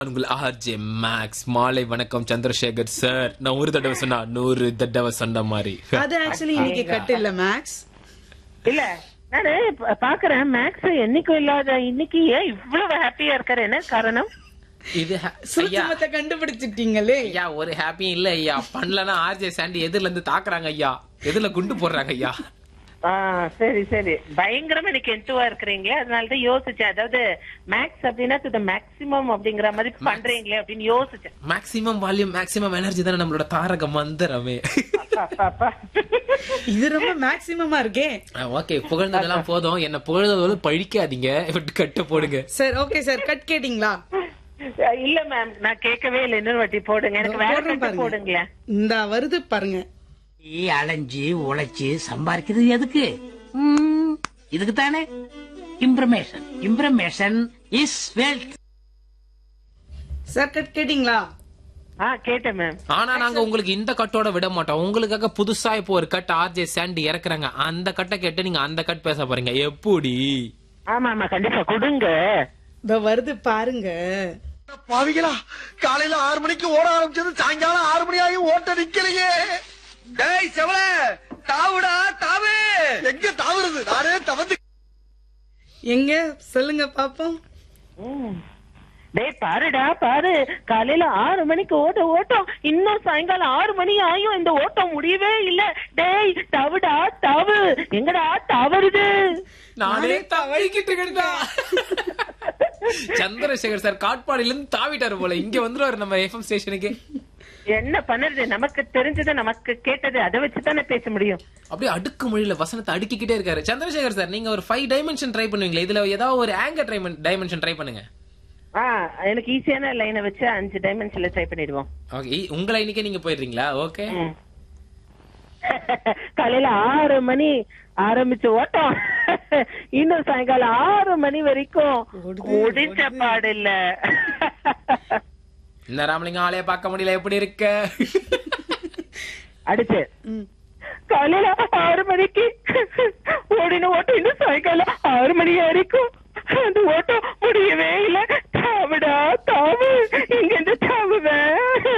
உங்கள் RJ maths மாலை வணக்கம் சந்திரசேகர் சார் நான் ஒரு தடவை சொன்னா நூறு தடவை சொன்ன மாதிரி அது ஆக்சுவலி இன்னைக்கு கட் இல்ல மேக்ஸ் இல்ல நானு ப- பாக்குறேன் மேக்ஸ் என்னைக்கும் இல்லாத இன்னைக்கு ஏன் இவ்வளவு ஹாப்பியா இருக்காரு என்ன காரணம் இது ha- ஐயா சூட்சமத்தை கண்டுபிடிச்சிட்டீங்களே ஐயா ஒரு ஹாப்பியும் இல்ல ஐயா பண்ணலன்னா ஆர்ஜே சாண்டி எதிரில இருந்து தாக்குறாங்க ஐயா எதிரில குண்டு போடுறாங்க ஐயா ஆ சரி சரி பயங்கரமா எனக்கு என்டுவா இருக்கிறீங்களே அதனாலதான் யோசிச்சேன் அதாவது மேக்ஸ் அப்படின்னா டு மேக்சிமம் அப்படிங்கிற மாதிரி பண்றீங்களே அப்படின்னு யோசிச்சேன் மேக்ஸிமம் வால்யூம் மேக்ஸிமம் எனர்ஜி தானே நம்மளோட தாரக மந்திரமே அப்பா, அப்பா, அப்பா. இது ரொம்ப மேக்ஸிமமா இருக்கே ஓகே புகழ்ந்ததெல்லாம் போதும் என்ன புகழ்ந்ததோடு பழிக்காதீங்க இப்படி கட்ட போடுங்க சார் ஓகே சார் கட் கேட்டிங்களா இல்ல மேம் நான் கேட்கவே இல்லை இன்னொரு வாட்டி போடுங்க எனக்கு வேற போடுறேன் கட்டு பாருங்க. போடுங்களேன் இந்த வருது பாருங்க நீ அலைஞ்சு உழைச்சு சம்பாதிக்கிறது எதுக்கு ம், இதுக்கு தானே information information is wealth sir கட் கேட்டிங்களா ஆ கேட்டேன் மேம் ஆனா நாங்க உங்களுக்கு இந்த கட்டோட விட மாட்டோம் உங்களுக்காக புதுசா இப்போ ஒரு கட் ஆர்ஜே சாண்டி இறக்குறாங்க அந்த கட்டை கேட்டு நீங்க அந்த கட் பேச போறீங்க எப்படி ஆமா ஆமா கண்டிப்பா கொடுங்க இந்த வருது பாருங்க பாவிகளா காலையில ஆறு மணிக்கு ஓட ஆரம்பிச்சது சாயங்காலம் ஆறு மணி ஆகி ஓட்ட நிக்கலையே டேய் செவல தாவுடா தாவு எங்க தாவுறது நானே தவந்து எங்க சொல்லுங்க பாப்போம் ம். டேய் பாருடா பாரு காலையில ஆறு மணிக்கு ஓட்ட ஓட்டம் இன்னும் சாயங்காலம் ஆறு மணி ஆயும் இந்த ஓட்டம் முடியவே இல்ல டேய் தவுடா தவு எங்கடா தவறுது நானே தவறிக்கிட்டு இருக்கேன்டா. சந்திரசேகர் சார் காட்பாடியில இருந்து தாவிட்டாரு போல இங்க வந்துருவாரு நம்ம எஃப்எம் ஸ்டேஷனுக்கு என்ன பண்ணுறது நமக்கு தெரிஞ்சது நமக்கு கேட்டது அதை வச்சுதானே பேச முடியும் அப்படியே அடுக்கு மொழியில வசனத்தை அடுக்கிக்கிட்டே இருக்காரு சந்திரசேகர் சார் நீங்க ஒரு ஃபைவ் டைமென்ஷன் ட்ரை பண்ணுவீங்களா இதுல ஏதாவது ஒரு ஆங்கர் டைமென்ஷன் ட்ரை பண்ணுங்க ஆ எனக்கு ஈஸியான லைனை வச்சு அஞ்சு டைமென்ஷன்ல ட்ரை பண்ணிடுவோம் ஓகே உங்களை இன்னைக்கே நீங்க போயிடுறீங்களா ஓகே ம். காலையில ஆறு மணி ஆரம்பிச்ச ஓட்டம் இன்னும் சாயங்காலம் ஆறு மணி வரைக்கும் முடிச்ச பாடு இல்ல இந்த ராமலிங்கம் ஆளைய பார்க்க முடியல எப்படி இருக்க அடுத்து ம். காலையில ஆறு மணிக்கு ஓடின ஓட்டம் இன்னும் சாயங்காலம் ஆறு மணி வரைக்கும் அந்த ஓட்டம் முடியவே இல்ல தாவுடா தாவு இங்க இருந்து தாவுவேன்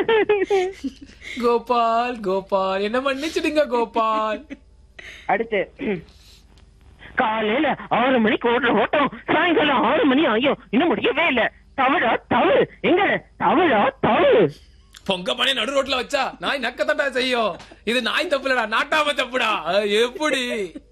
கோபால் கோபால் என்ன மன்னிச்சிடுங்க கோபால் அடுத்து காலையில ஆறு மணிக்கு ஓடுற ஓட்டம் சாயங்காலம் ஆறு மணி ஆகும் இன்னும் முடியவே இல்ல தவறா தவறு எங்க தவறா தவறு பொங்க மணி நடு ரோட்ல வச்சா நாய் நக்கத்தட்டா செய்யும் இது நாய் தப்புலடா நாட்டாம தப்புடா அஹ், எப்படி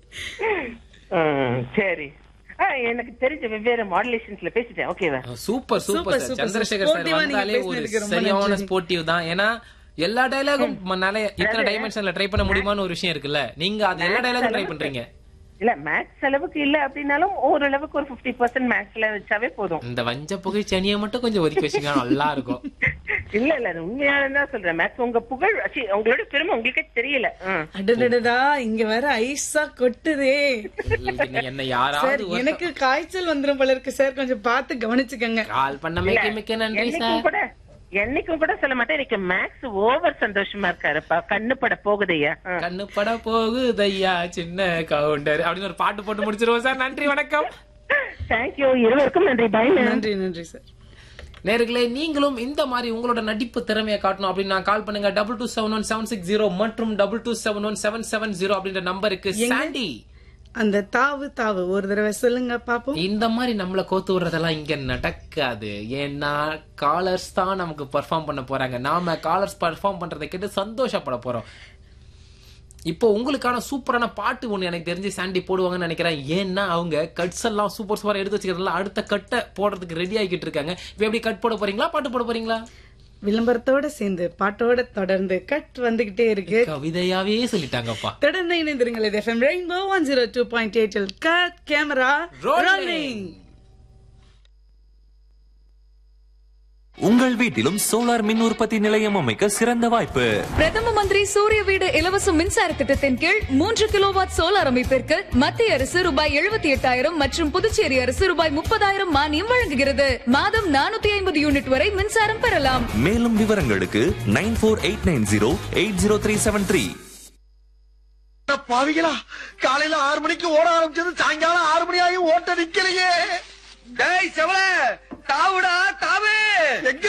சரி ஆ, எனக்கு தெரிஞ்ச வெவ்வேறு மாடுலேஷன்ஸ்ல பேசிட்டேன் ஓகேவா super Super, super super, Chandrasekar sir sportive-ஆ நீங்க வந்தாலே ஒரு பேசினதுக்கு ரொம்ப சரியான நன்றி. ஸ்போர்ட்டிவ் தான் ஏன்னா எல்லா டயலாகும் இத்தனை டைமென்ஷன்ல ட்ரை பண்ண முடியுமான்னு ஒரு விஷயம் இருக்குல்ல நீங்க அது எல்லா டயலாகும் ட்ரை பண்றீங்க இல்ல மேக்ஸ் அளவுக்கு இல்ல அப்படின்னாலும் ஓரளவுக்கு ஒரு 50% பர்சன்ட் மேக்ஸ்ல வச்சாவே போதும் இந்த வஞ்ச புகை சனியை மட்டும் கொஞ்சம் ஒதுக்கி வச்சீங்க நல்லா இருக்கும் இல்ல இல்ல அது உண்மையான தான் சொல்றேன் மேக்ஸ் உங்க புகழ் ச்சீ, உங்களோட பெருமை உங்களுக்கே தெரியல ம். அடடடடா இங்க வேற ஐஸா கொட்டுதே நீ என்ன சார் யாராவது ஒருத்த- எனக்கு காய்ச்சல் வந்துரும் போல இருக்கு சார் கொஞ்சம் பார்த்து கவனிச்சுக்கங்க கால் பண்ண மிக்க மிக்க நன்றி என்னைக்கும் சார் கூட என்னைக்கும் கூட சொல்ல மாட்டேன் எனக்கு மேக்ஸ் ஓவர் சந்தோஷமா இருக்காருப்பா கண்ணு பட போகுதையா கண்ணு பட போகுதையா சின்ன கவுண்டர் அப்படின்னு ஒரு பாட்டு போட்டு முடிச்சிருவோம் சார் நன்றி வணக்கம் தேங்க்யூ இருவருக்கும் நன்றி பை நன்றி நன்றி சார் நேர்களே நீங்களும் இந்த மாதிரி உங்களோட நடிப்பு திறமையை காட்டணும் அப்படின்னு நான் கால் பண்ணுங்க double two seven one seven six zero மற்றும் double two seven one seven seven zero அப்படின்ற நம்பருக்கு சாண்டி அந்த தாவு தாவு ஒரு தடவை சொல்லுங்க பாப்போம் இந்த மாதிரி நம்மள கோத்து விடுறதெல்லாம் இங்க நடக்காது ஏன்னா காலர்ஸ் தான் நமக்கு பெர்ஃபார்ம் பண்ண போறாங்க நாம காலர்ஸ் பெர்ஃபார்ம் பண்றதை கேட்டு சந்தோஷப்பட போறோம் இப்போ உங்களுக்கான சூப்பரான பாட்டு ஒண்ணு எனக்கு தெரிஞ்சு சாண்டி போடுவாங்கன்னு நினைக்கிறேன் ஏன்னா அவங்க கட்ஸ் எல்லாம் சூப்பர் சூப்பரா எடுத்து வச்சுக்கிறதுல அடுத்த கட்டை போடுறதுக்கு ரெடி ஆகிட்டு இருக்காங்க இப்போ எப்படி கட் போட போறீங்களா பாட்டு போட போறீங்களா விளம்பரத்தோட சேர்ந்து பாட்டோட தொடர்ந்து கட் வந்துகிட்டே இருக்கு கவிதையாவே சொல்லிட்டாங்கப்பா தொடர்ந்து இணைந்திருங்கள் இது FM rainbow one zero two point எயிட்டில் கட் கேமரா Rolling. ரோலிங் உங்கள் வீட்டிலும் சோலார் மின் உற்பத்தி நிலையம் அமைக்க சிறந்த வாய்ப்பு பிரதம மந்திரி சூரிய வீடு இலவச மின்சார திட்டத்தின் கீழ் மூன்று கிலோவாட் சோலார் அமைப்பிற்கு மத்திய அரசு ரூபாய் எழுபத்தி எட்டாயிரம் மற்றும் புதுச்சேரி அரசு ரூபாய் முப்பதாயிரம் மானியம் வழங்குகிறது மாதம் நானூத்தி ஐம்பது யூனிட் வரை மின்சாரம் பெறலாம் மேலும் விவரங்களுக்கு nine four eight nine zero eight zero three seven three பாவிகளா காலையில ஆறு மணிக்கு ஓட ஆரம்பிச்சது சாயங்காலம் ஆறு மணி ஆகி ஓட்ட நிக்கலையே டேய் செவல தாவுடா தாவு எங்க